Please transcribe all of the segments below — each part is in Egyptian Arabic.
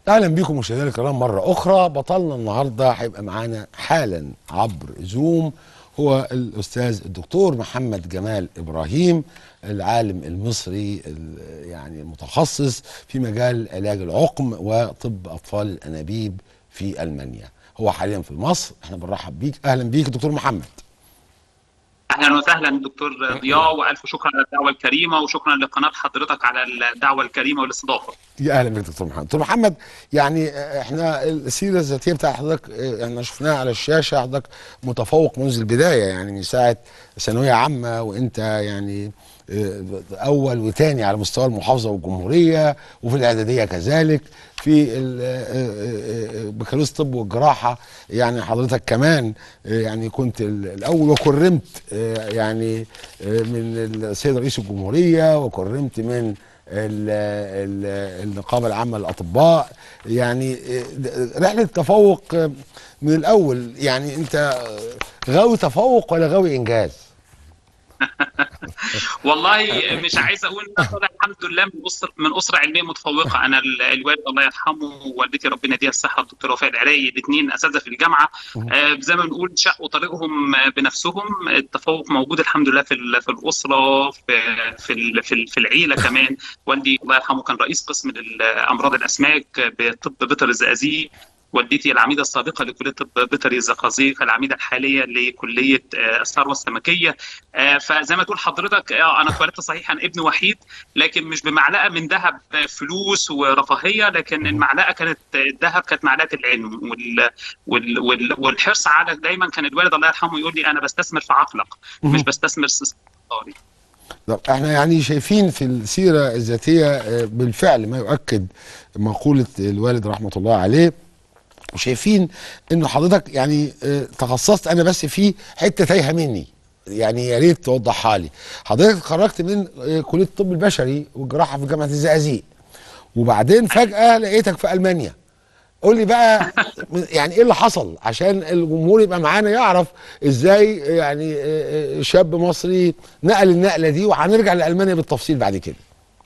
اهلا بكم مشاهدينا الكرام مره اخرى بطلنا النهارده هيبقى معانا حالا عبر زوم هو الاستاذ الدكتور محمد جمال ابراهيم العالم المصري ال- يعني المتخصص في مجال علاج العقم وطب اطفال الانابيب في المانيا هو حاليا في مصر احنا بنرحب بيك اهلا بيك دكتور محمد اهلا وسهلا دكتور ضياء والف شكر على الدعوه الكريمه وشكرا لقناه حضرتك على الدعوه الكريمه والاستضافه. يا اهلا بك دكتور محمد دكتور محمد يعني احنا السيره الذاتيه بتاع حضرتك اه، احنا شفناها على الشاشه حضرتك متفوق منذ البدايه يعني من ساعه ثانويه عامه وانت يعني اه، اول وثاني على مستوى المحافظه والجمهوريه وفي الاعداديه كذلك في ال- اه، اه، اه، بكالوريوس الطب والجراحه يعني حضرتك كمان اه، يعني كنت ال- الاول وكرمت اه، يعني اه، من السيد رئيس الجمهوريه وكرمت من ال- ال- النقابه العامه للاطباء يعني اه، رحله تفوق اه، من الاول يعني انت اه، غاوي تفوق ولا غاوي انجاز؟ والله مش عايز اقول إن أنا طالع الحمد لله من اسره من اسره علميه متفوقه انا ال- الوالد الله يرحمه ووالدتي ربنا يديها الصحه الدكتور وفاء العراقي الاثنين اساتذه في الجامعه آه، زي ما بنقول شقوا طريقهم آه، بنفسهم التفوق موجود الحمد لله في ال- في الاسره في في ال- في ال- في العيله كمان والدي الله يرحمه كان رئيس قسم ال- امراض الاسماك بطب بيطر الزقازيق والدتي العميده السابقه لكليه طب بيطري الزقازيق العميده الحاليه لكليه آه، الثروه السمكيه آه، فزي ما تقول حضرتك آه، انا اتولدت صحيح انا ابن وحيد لكن مش بمعلقه من ذهب آه، فلوس ورفاهيه لكن المعلقه كانت الذهب كانت معلقه العلم وال وال وال والحرص على دايما كان الوالد الله يرحمه يقول لي انا بستثمر في عقلك مش بستثمر استثماري طب احنا يعني شايفين في السيره الذاتيه اه، بالفعل ما يؤكد مقوله الوالد رحمه الله عليه وشايفين انه حضرتك يعني اه، تخصصت انا بس في حته تايهه مني يعني يا ريت توضحها لي حضرتك خرجت من اه، كليه الطب البشري والجراحه في جامعه الزقازيق وبعدين فجاه لقيتك في المانيا قول لي بقى يعني ايه اللي حصل عشان الجمهور يبقى معانا يعرف ازاي يعني اه، اه، شاب مصري نقل النقله دي وهنرجع لالمانيا بالتفصيل بعد كده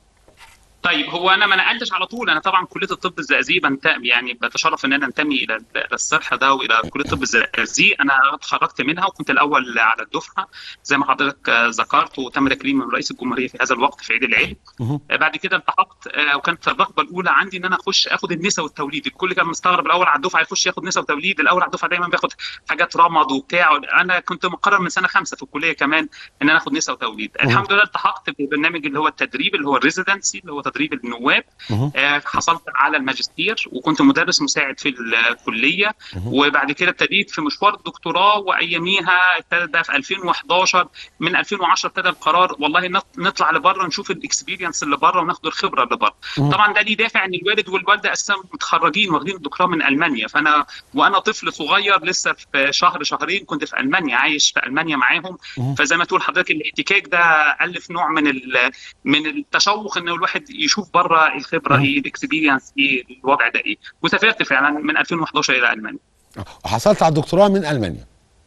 طيب هو انا ما نقلتش على طول انا طبعا كليه الطب الزقازيق بنتمي يعني بتشرف ان انا انتمي الى الى الصرح ده والى كليه الطب الزقازيق انا اتخرجت منها وكنت الاول على الدفعه زي ما حضرتك آه، ذكرت وتم تكريمي من رئيس الجمهوريه في هذا الوقت في عيد العلم مهم. آه، بعد كده التحقت آه، وكانت الرغبه الاولى عندي ان انا اخش اخد النساء والتوليد الكل كان مستغرب الاول على الدفعه يخش ياخد نساء وتوليد الاول على الدفعه دايما بياخد حاجات رمض وبتاع انا كنت مقرر من سنه خمسه في الكليه كمان ان انا اخد نساء وتوليد مهم. الحمد لله التحقت ببرنامج اللي هو التدريب اللي هو الريزيدنسي اللي هو تدريب النواب مهم. آه، حصلت على الماجستير وكنت مدرس مساعد في الكليه مهم. وبعد كده ابتديت في مشوار الدكتوراه واياميها ابتدت بقى في 2011 من 2010 ابتدى القرار والله نط- نطلع لبره نشوف الاكسبيرينس اللي بره وناخد الخبره اللي بره مهم. طبعا ده ليه دافع ان الوالد والوالده اساسا متخرجين واخدين الدكتوراه من المانيا فانا وانا طفل صغير لسه في شهر شهرين كنت في المانيا عايش في المانيا معاهم مهم. فزي ما تقول حضرتك الاحتكاك ده الف نوع من ال- من التشوق ان الواحد يشوف بره الخبره مم. ايه الاكسبيرينس ايه الوضع ده ايه وسافرت فعلا من 2011 الى المانيا وحصلت على الدكتوراه من المانيا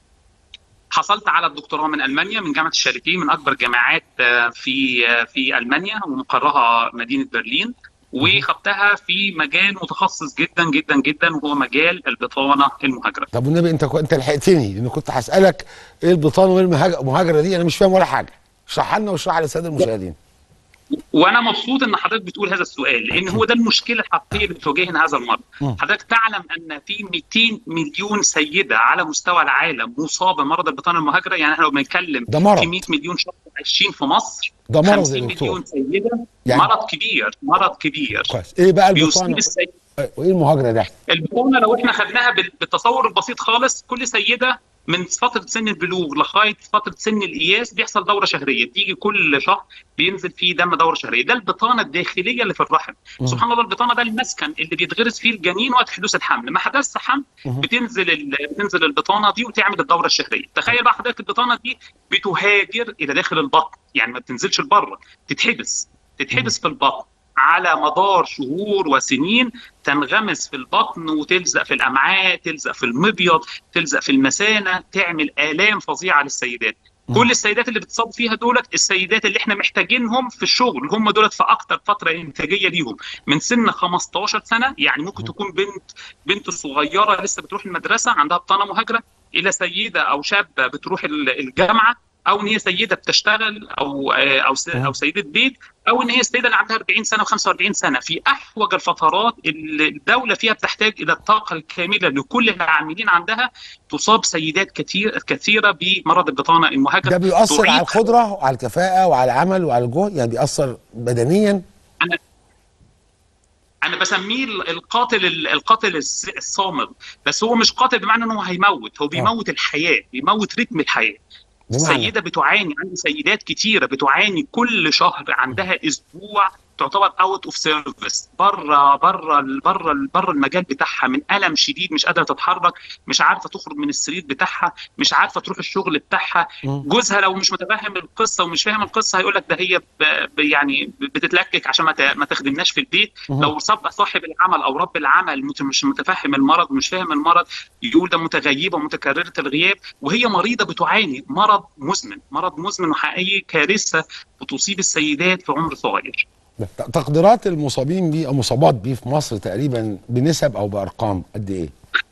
حصلت على الدكتوراه من المانيا من جامعه الشاريتيه من اكبر جامعات آه، في آه، في المانيا ومقرها مدينه برلين وخدتها في مجال متخصص جدا جدا جدا وهو مجال البطانه المهاجره طب والنبي انت انت لحقتني لان كنت هسالك ايه البطانه وايه المهاج- المهاجره دي انا مش فاهم ولا حاجه اشرحها لنا واشرحها للساده المشاهدين وانا مبسوط ان حضرتك بتقول هذا السؤال لان هو ده المشكله الحقيقيه اللي بتواجهنا هذا المرض مم. حضرتك تعلم ان في 200 مليون سيده على مستوى العالم مصابه بمرض البطانه المهاجره يعني احنا لو بنتكلم ده مرض. في 100 مليون شخص عايشين في مصر ده مرض يا 50 دكتور مليون سيده يعني- مرض كبير مرض كبير كويس ايه بقى بيصيب البطانه السيد وايه المهاجره ده البطانه لو احنا خدناها بال- بالتصور البسيط خالص كل سيده من فتره سن البلوغ لغايه فتره سن القياس بيحصل دوره شهريه بتيجي كل شهر بينزل فيه دم دوره شهريه ده البطانه الداخليه اللي في الرحم مم. سبحان الله البطانه ده المسكن اللي بيتغرس فيه الجنين وقت حدوث الحمل ما حدث حمل مم. بتنزل ال- بتنزل البطانه دي وتعمل الدوره الشهريه تخيل بقى حضرتك البطانه دي بتهاجر الى داخل البطن يعني ما بتنزلش لبره تتحبس تتحبس في البطن على مدار شهور وسنين تنغمس في البطن وتلزق في الامعاء تلزق في المبيض تلزق في المثانه تعمل الام فظيعه للسيدات كل السيدات اللي بتصاب فيها دولت السيدات اللي احنا محتاجينهم في الشغل هم دولت في اكتر فتره انتاجيه ليهم من سن 15 سنه يعني ممكن تكون بنت بنت صغيره لسه بتروح المدرسه عندها بطانه مهاجره الى سيده او شابه بتروح الجامعه او ان هي سيده بتشتغل او او او سيده بيت او ان هي السيده اللي عندها 40 سنه و45 سنه في احوج الفترات اللي الدوله فيها بتحتاج الى الطاقه الكامله لكل العاملين عندها تصاب سيدات كثير كثيره بمرض البطانه المهاجره ده بيؤثر على القدره وعلى الكفاءه وعلى العمل وعلى الجهد يعني بيأثر بدنيا انا انا بسميه القاتل القاتل الصامد بس هو مش قاتل بمعنى انه هيموت هو بيموت الحياه بيموت رتم الحياه السيده بتعاني عندي سيدات كتيره بتعاني كل شهر عندها اسبوع تعتبر اوت اوف سيرفيس بره بره بره بره المجال بتاعها من الم شديد مش قادره تتحرك مش عارفه تخرج من السرير بتاعها مش عارفه تروح الشغل بتاعها جوزها لو مش متفهم القصه ومش فاهم القصه هيقول لك ده هي يعني بتتلكك عشان ما تخدمناش في البيت لو صاحب العمل او رب العمل مش متفهم المرض ومش فاهم المرض يقول ده متغيبه متكرره الغياب وهي مريضه بتعاني مرض مزمن مرض مزمن وحقيقي كارثه بتصيب السيدات في عمر صغير تقديرات المصابين بيه او مصابات بيه في مصر تقريبا بنسب او بارقام قد ايه؟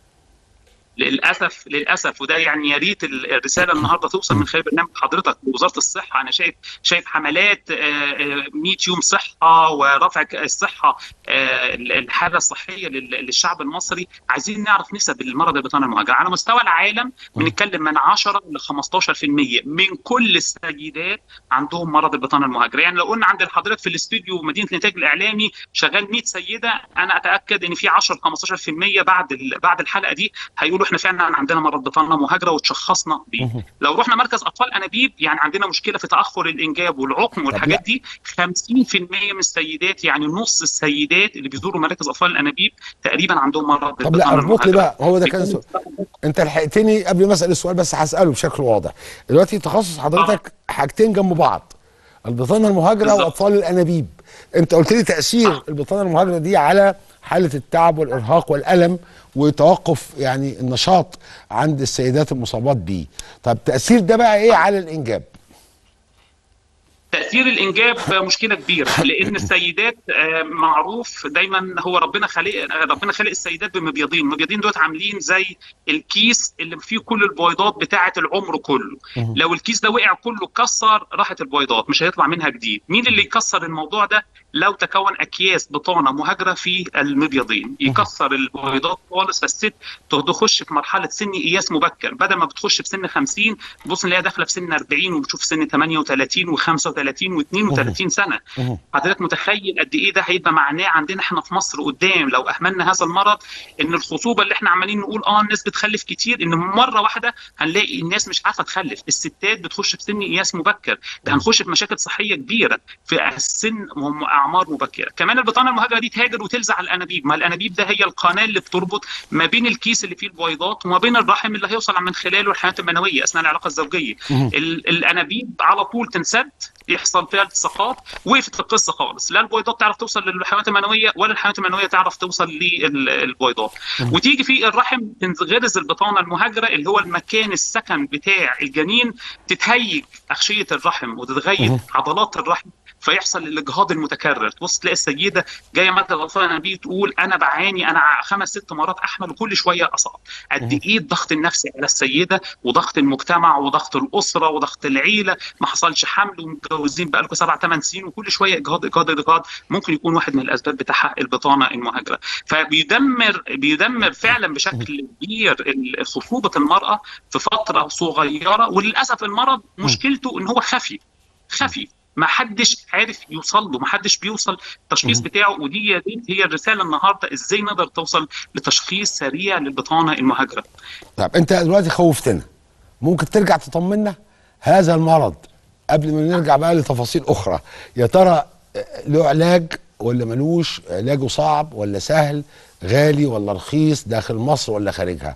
للاسف للاسف وده يعني يا ريت الرساله النهارده توصل من خلال برنامج حضرتك ووزاره الصحه انا شايف شايف حملات 100 يوم صحه ورفع الصحه الحاله الصحيه للشعب المصري عايزين نعرف نسب المرض البطانه المهاجره على مستوى العالم بنتكلم من 10 ل 15% من كل السيدات عندهم مرض البطانه المهاجره يعني لو قلنا عند حضرتك في الاستوديو مدينه الانتاج الاعلامي شغال 100 سيده انا اتاكد ان في 10 15% بعد بعد الحلقه دي هيقولوا احنا فعلا عندنا مرض بطانه مهاجره وتشخصنا بيه لو رحنا مركز اطفال انابيب يعني عندنا مشكله في تاخر الانجاب والعقم والحاجات دي 50% من السيدات يعني نص السيدات اللي بيزوروا مراكز اطفال الانابيب تقريبا عندهم مرض طب لا اربط لي بقى هو ده كان سؤال انت لحقتني قبل ما اسال السؤال بس هساله بشكل واضح دلوقتي تخصص حضرتك آه. حاجتين جنب بعض البطانه المهاجره بالزبط. واطفال الانابيب انت قلت لي تاثير آه. البطانه المهاجره دي على حاله التعب والارهاق والالم وتوقف يعني النشاط عند السيدات المصابات بيه طب تاثير ده بقى ايه على الانجاب تاثير الانجاب مشكله كبيره لان السيدات معروف دايما هو ربنا خالق ربنا خالق السيدات بمبيضين المبيضين دول عاملين زي الكيس اللي فيه كل البويضات بتاعه العمر كله لو الكيس ده وقع كله اتكسر راحت البويضات مش هيطلع منها جديد مين اللي يكسر الموضوع ده لو تكون اكياس بطانه مهاجره في المبيضين يكسر البويضات خالص فالست تخش في مرحله سن اياس مبكر بدل ما بتخش في سن 50 تبص نلاقيها داخله في سن 40 وبتشوف سن 38 و35 و32 سنه حضرتك متخيل قد ايه ده هيبقى معناه عندنا احنا في مصر قدام لو اهملنا هذا المرض ان الخصوبه اللي احنا عمالين نقول اه الناس بتخلف كتير ان مره واحده هنلاقي الناس مش عارفه تخلف الستات بتخش في سن اياس مبكر ده هنخش في مشاكل صحيه كبيره في السن اعمار مبكره كمان البطانه المهاجره دي تهاجر وتلزع الانابيب ما الانابيب ده هي القناه اللي بتربط ما بين الكيس اللي فيه البويضات وما بين الرحم اللي هيوصل من خلاله الحياه المنويه اثناء العلاقه الزوجيه الانابيب على طول تنسد يحصل فيها التصاقات وقفت القصه خالص لا البويضات تعرف توصل للحيوانات المنويه ولا الحيوانات المنويه تعرف توصل للبويضات وتيجي في الرحم تنغرز البطانه المهاجره اللي هو المكان السكن بتاع الجنين تتهيج اغشيه الرحم وتتغير عضلات الرحم فيحصل الاجهاض المتكرر تبص تلاقي السيده جايه مركز الاطفال الانابيب تقول انا بعاني انا خمس ست مرات احمل وكل شويه اصاب قد ايه الضغط النفسي على السيده وضغط المجتمع وضغط الاسره وضغط العيله ما حصلش حمل ومتجوزين بقى لكم سبع ثمان سنين وكل شويه اجهاض اجهاض اجهاض ممكن يكون واحد من الاسباب بتاعها البطانه المهاجره فبيدمر بيدمر فعلا بشكل كبير خصوبه المراه في فتره صغيره وللاسف المرض مشكلته ان هو خفي خفي ما حدش عارف يوصل له ما حدش بيوصل التشخيص بتاعه ودي هي الرساله النهارده ازاي نقدر توصل لتشخيص سريع للبطانه المهاجره طب انت دلوقتي خوفتنا ممكن ترجع تطمنا هذا المرض قبل ما نرجع بقى لتفاصيل اخرى يا ترى له علاج ولا ملوش علاجه صعب ولا سهل غالي ولا رخيص داخل مصر ولا خارجها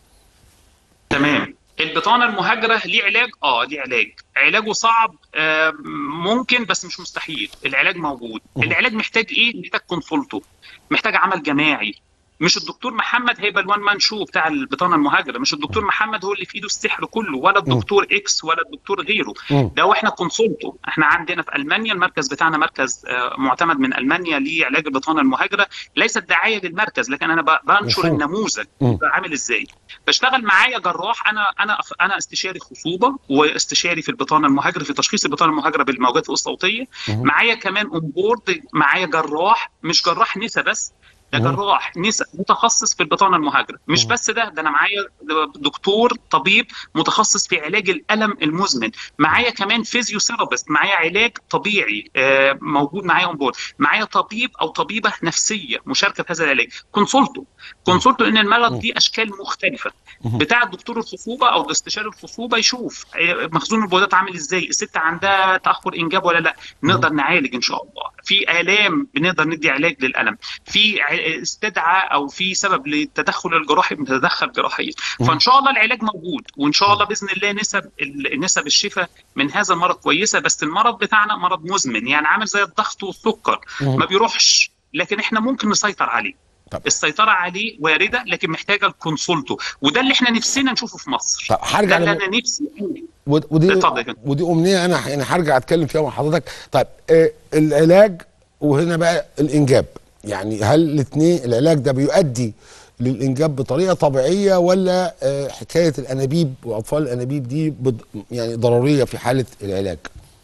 تمام البطانه المهاجره ليه علاج؟ اه ليه علاج، علاجه صعب آه ممكن بس مش مستحيل، العلاج موجود، العلاج محتاج ايه؟ محتاج كونسولته، محتاج عمل جماعي، مش الدكتور محمد هيبقى الوان مان شو بتاع البطانه المهاجره مش الدكتور محمد هو اللي في ايده السحر كله ولا الدكتور اكس ولا الدكتور غيره مم. ده واحنا كونسولتو احنا عندنا في المانيا المركز بتاعنا مركز آه، معتمد من المانيا لعلاج البطانه المهاجره ليست دعايه للمركز لكن انا ب- بنشر مفهوم. النموذج مم. بيبقى عامل ازاي بشتغل معايا جراح انا انا انا استشاري خصوبه واستشاري في البطانه المهاجره في تشخيص البطانه المهاجره بالموجات الصوتيه مم. معايا كمان اون بورد معايا جراح مش جراح نسا بس ده مم. جراح نسا متخصص في البطانه المهاجره مش مم. بس ده ده انا معايا دكتور طبيب متخصص في علاج الالم المزمن معايا كمان فيزيوثيرابيست معايا علاج طبيعي آه، موجود معايا اون بورد معايا طبيب او طبيبه نفسيه مشاركه في هذا العلاج كونسولتو كونسولتو ان المرض دي اشكال مختلفه مم. بتاع الدكتور الخصوبه او استشاري الخصوبه يشوف آه، مخزون البويضات عامل ازاي الست عندها تاخر انجاب ولا لا نقدر نعالج ان شاء الله في الام بنقدر ندي علاج للالم في ع- استدعاء او في سبب للتدخل الجراحي بنتدخل جراحيا فان شاء الله العلاج موجود وان شاء الله باذن الله نسب ال- نسب الشفاء من هذا المرض كويسه بس المرض بتاعنا مرض مزمن يعني عامل زي الضغط والسكر مم. ما بيروحش لكن احنا ممكن نسيطر عليه طب. السيطره عليه وارده لكن محتاجه الكونسولتو وده اللي احنا نفسنا نشوفه في مصر طب ده هرجع اللي لم... انا نفسي أقوله. ود- ودي اتفضل يا فندم. ودي امنيه انا يعني هرجع اتكلم فيها مع حضرتك طيب آه العلاج وهنا بقى الانجاب يعني هل الاثنين العلاج ده بيؤدي للانجاب بطريقه طبيعيه ولا آه حكايه الانابيب واطفال الانابيب دي بض... يعني ضروريه في حاله العلاج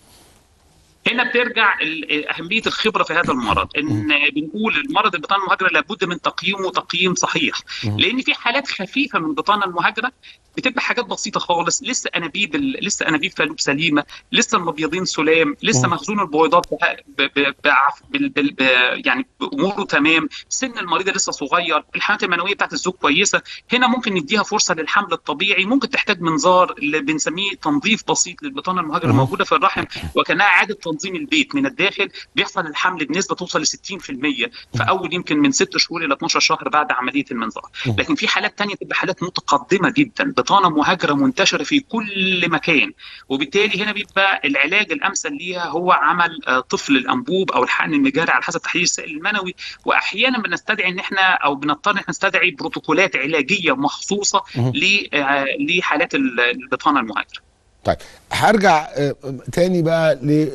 هنا بترجع ال- اهميه الخبره في هذا المرض ان بنقول المرض البطانه المهاجره لابد من تقييمه تقييم صحيح لان في حالات خفيفه من البطانه المهاجره بتبقى حاجات بسيطه خالص لسه انابيب ال- لسه انابيب فالوب سليمه لسه المبيضين سلام لسه مم. مخزون البويضات بها- ب- ب- بعف- بال- بال- ب- يعني اموره تمام سن المريضه لسه صغير الحالات المنويه بتاعت الزوج كويسه هنا ممكن نديها فرصه للحمل الطبيعي ممكن تحتاج منظار اللي بنسميه تنظيف بسيط للبطانه المهاجره مم. الموجوده في الرحم وكانها اعاده تنظيم البيت من الداخل بيحصل الحمل بنسبه توصل ل 60% في اول يمكن من 6 شهور الى 12 شهر بعد عمليه المنظار مم. لكن في حالات تانية تبقى حالات متقدمه جدا بطانه مهاجره منتشره في كل مكان وبالتالي هنا بيبقى العلاج الامثل ليها هو عمل آه، طفل الانبوب او الحقن المجاري على حسب تحليل السائل المنوي واحيانا بنستدعي ان احنا او بنضطر ان احنا نستدعي بروتوكولات علاجيه مخصوصه مم. ل- آه، لحالات ال- البطانه المهاجره طيب هرجع آه، تاني بقى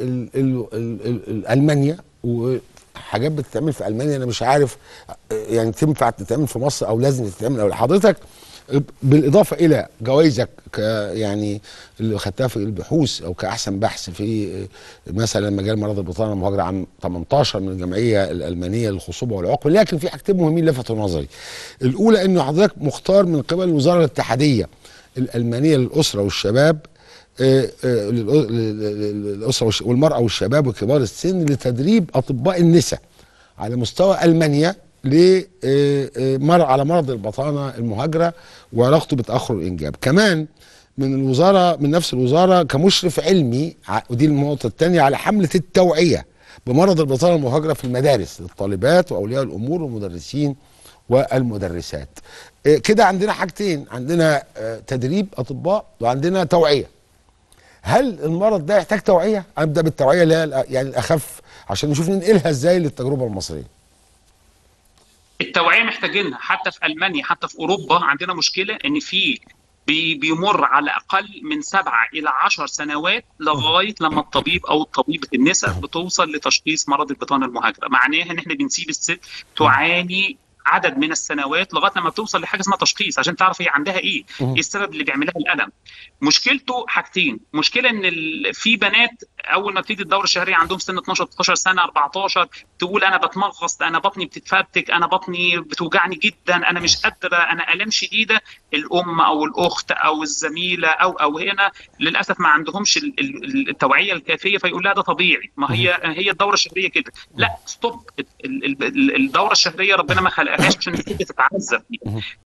لألمانيا وحاجات بتتعمل في ألمانيا أنا مش عارف آه، يعني تنفع تتعمل في مصر أو لازم تتعمل أو حضرتك بالإضافة إلى جوائزك ك يعني اللي خدتها في البحوث أو كأحسن بحث في آه، مثلا مجال مرض البطانة المهاجرة عام 18 من الجمعية الألمانية للخصوبة والعقم لكن في حاجتين مهمين لفتوا نظري الأولى إنه حضرتك مختار من قبل الوزارة الاتحادية الألمانية للأسرة والشباب آه، آه، للأ- لل- للأسرة والش- والمرأة والشباب وكبار السن لتدريب أطباء النساء على مستوى ألمانيا لمرض على مرض البطانة المهاجرة وعلاقته بتأخر الإنجاب كمان من الوزارة من نفس الوزارة كمشرف علمي ع- ودي النقطة الثانية على حملة التوعية بمرض البطانة المهاجرة في المدارس للطالبات وأولياء الأمور والمدرسين والمدرسات آه، كده عندنا حاجتين عندنا آه، تدريب أطباء وعندنا توعية هل المرض ده يحتاج توعيه؟ ابدا بالتوعيه اللي هي الأ- يعني الاخف عشان نشوف ننقلها ازاي للتجربه المصريه. التوعيه محتاجينها حتى في المانيا حتى في اوروبا عندنا مشكله ان في بي- بيمر على اقل من سبعة الى عشر سنوات لغايه لما الطبيب او طبيبه النساء بتوصل لتشخيص مرض البطانه المهاجره معناها ان احنا بنسيب الست تعاني عدد من السنوات لغايه لما بتوصل لحاجه اسمها تشخيص عشان تعرف هي عندها ايه مم. ايه السبب اللي بيعملها الالم مشكلته حاجتين مشكله ان ال- في بنات اول ما بتيجي الدوره الشهريه عندهم سن 12 13 سنه 14 تقول انا بتمغص انا بطني بتتفبتك انا بطني بتوجعني جدا انا مش قادره انا الام شديده الام او الاخت او الزميله او او هنا للاسف ما عندهمش ال- ال- التوعيه الكافيه فيقول لها ده طبيعي ما هي هي الدوره الشهريه كده لا ستوب ال- ال- ال- الدوره الشهريه ربنا ما خلقهاش عشان الست تتعذب